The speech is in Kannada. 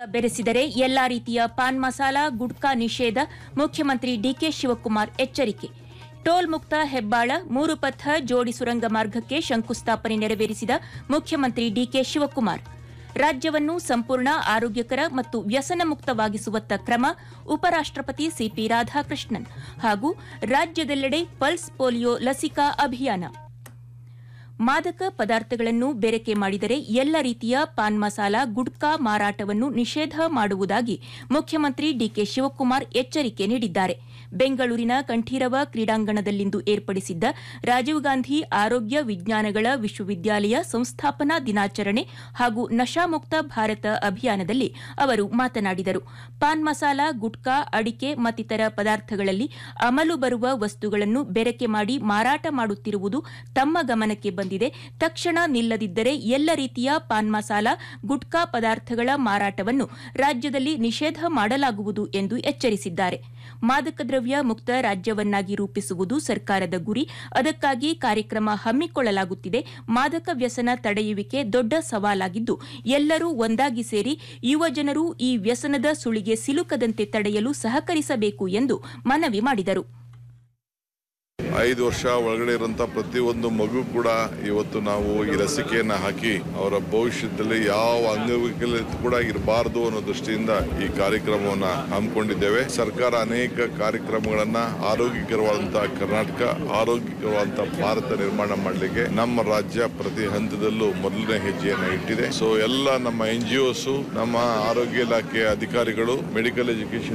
ಬೆರೆಸಿದರೆ ಎಲ್ಲಾ ರೀತಿಯ ಪಾನ್ ಮಸಾಲ ಗುಡ್ಕಾ ನಿಷೇಧ ಮುಖ್ಯಮಂತ್ರಿ ಡಿಕೆ ಶಿವಕುಮಾರ್ ಎಚ್ಚರಿಕೆ ಟೋಲ್ ಮುಕ್ತ ಹೆಬ್ಬಾಳ ಮೂರು ಪಥ ಜೋಡಿ ಸುರಂಗ ಮಾರ್ಗಕ್ಕೆ ಶಂಕುಸ್ಥಾಪನೆ ನೆರವೇರಿಸಿದ ಮುಖ್ಯಮಂತ್ರಿ ಡಿಕೆ ಶಿವಕುಮಾರ್ ರಾಜ್ಯವನ್ನು ಸಂಪೂರ್ಣ ಆರೋಗ್ಯಕರ ಮತ್ತು ವ್ಯಸನ ಮುಕ್ತವಾಗಿಸುವತ್ತ ಕ್ರಮ ಉಪರಾಷ್ಟಪತಿ ಸಿಪಿ ರಾಧಾಕೃಷ್ಣನ್ ಹಾಗೂ ರಾಜ್ಯದೆಲ್ಲೆಡೆ ಪಲ್ಸ್ ಪೋಲಿಯೋ ಲಸಿಕಾ ಅಭಿಯಾನ ಮಾದಕ ಪದಾರ್ಥಗಳನ್ನು ಬೆರಕೆ ಮಾಡಿದರೆ ಎಲ್ಲ ರೀತಿಯ ಪಾನ್ ಮಸಾಲ ಗುಡ್ಕಾ ಮಾರಾಟವನ್ನು ನಿಷೇಧ ಮಾಡುವುದಾಗಿ ಮುಖ್ಯಮಂತ್ರಿ ಡಿಕೆ ಶಿವಕುಮಾರ್ ಎಚ್ಚರಿಕೆ ನೀಡಿದ್ದಾರೆ ಬೆಂಗಳೂರಿನ ಕಂಠೀರವ ಕ್ರೀಡಾಂಗಣದಲ್ಲಿಂದು ಏರ್ಪಡಿಸಿದ್ದ ರಾಜೀವ್ ಗಾಂಧಿ ಆರೋಗ್ಯ ವಿಜ್ಞಾನಗಳ ವಿಶ್ವವಿದ್ಯಾಲಯ ಸಂಸ್ಥಾಪನಾ ದಿನಾಚರಣೆ ಹಾಗೂ ನಶಾಮುಕ್ತ ಭಾರತ ಅಭಿಯಾನದಲ್ಲಿ ಅವರು ಮಾತನಾಡಿದರು ಪಾನ್ ಮಸಾಲ ಗುಟ್ಕಾ ಅಡಿಕೆ ಮತ್ತಿತರ ಪದಾರ್ಥಗಳಲ್ಲಿ ಅಮಲು ಬರುವ ವಸ್ತುಗಳನ್ನು ಬೆರಕೆ ಮಾಡಿ ಮಾರಾಟ ಮಾಡುತ್ತಿರುವುದು ತಮ್ಮ ಗಮನಕ್ಕೆ ಬಂದಿದೆ ತಕ್ಷಣ ನಿಲ್ಲದಿದ್ದರೆ ಎಲ್ಲ ರೀತಿಯ ಪಾನ್ ಮಸಾಲ ಗುಟ್ಕಾ ಪದಾರ್ಥಗಳ ಮಾರಾಟವನ್ನು ರಾಜ್ಯದಲ್ಲಿ ನಿಷೇಧ ಮಾಡಲಾಗುವುದು ಎಂದು ಎಚ್ಚರಿಸಿದ್ದಾರೆ ಮಾದಕ ದ್ರವ್ಯ ಮುಕ್ತ ರಾಜ್ಯವನ್ನಾಗಿ ರೂಪಿಸುವುದು ಸರ್ಕಾರದ ಗುರಿ ಅದಕ್ಕಾಗಿ ಕಾರ್ಯಕ್ರಮ ಹಮ್ಮಿಕೊಳ್ಳಲಾಗುತ್ತಿದೆ ಮಾದಕ ವ್ಯಸನ ತಡೆಯುವಿಕೆ ದೊಡ್ಡ ಸವಾಲಾಗಿದ್ದು ಎಲ್ಲರೂ ಒಂದಾಗಿ ಸೇರಿ ಯುವ ಜನರು ಈ ವ್ಯಸನದ ಸುಳಿಗೆ ಸಿಲುಕದಂತೆ ತಡೆಯಲು ಸಹಕರಿಸಬೇಕು ಎಂದು ಮನವಿ ಮಾಡಿದರು ಐದು ವರ್ಷ ಒಳಗಡೆ ಇರುವಂತ ಪ್ರತಿಯೊಂದು ಮಗು ಕೂಡ ಇವತ್ತು ನಾವು ಈ ಲಸಿಕೆಯನ್ನ ಹಾಕಿ ಅವರ ಭವಿಷ್ಯದಲ್ಲಿ ಯಾವ ಅಂಗವಿಕಲತೆ ಕೂಡ ಇರಬಾರದು ಅನ್ನೋ ದೃಷ್ಟಿಯಿಂದ ಈ ಕಾರ್ಯಕ್ರಮವನ್ನ ಹಮ್ಮಿಕೊಂಡಿದ್ದೇವೆ ಸರ್ಕಾರ ಅನೇಕ ಕಾರ್ಯಕ್ರಮಗಳನ್ನ ಆರೋಗ್ಯಕರವಾದಂತಹ ಕರ್ನಾಟಕ ಆರೋಗ್ಯಕರವಾದಂತಹ ಭಾರತ ನಿರ್ಮಾಣ ಮಾಡಲಿಕ್ಕೆ ನಮ್ಮ ರಾಜ್ಯ ಪ್ರತಿ ಹಂತದಲ್ಲೂ ಮೊದಲನೇ ಹೆಜ್ಜೆಯನ್ನ ಇಟ್ಟಿದೆ ಸೊ ಎಲ್ಲ ನಮ್ಮ ಎನ್ ಜಿ ನಮ್ಮ ಆರೋಗ್ಯ ಇಲಾಖೆಯ ಅಧಿಕಾರಿಗಳು ಮೆಡಿಕಲ್ ಎಜುಕೇಶನ್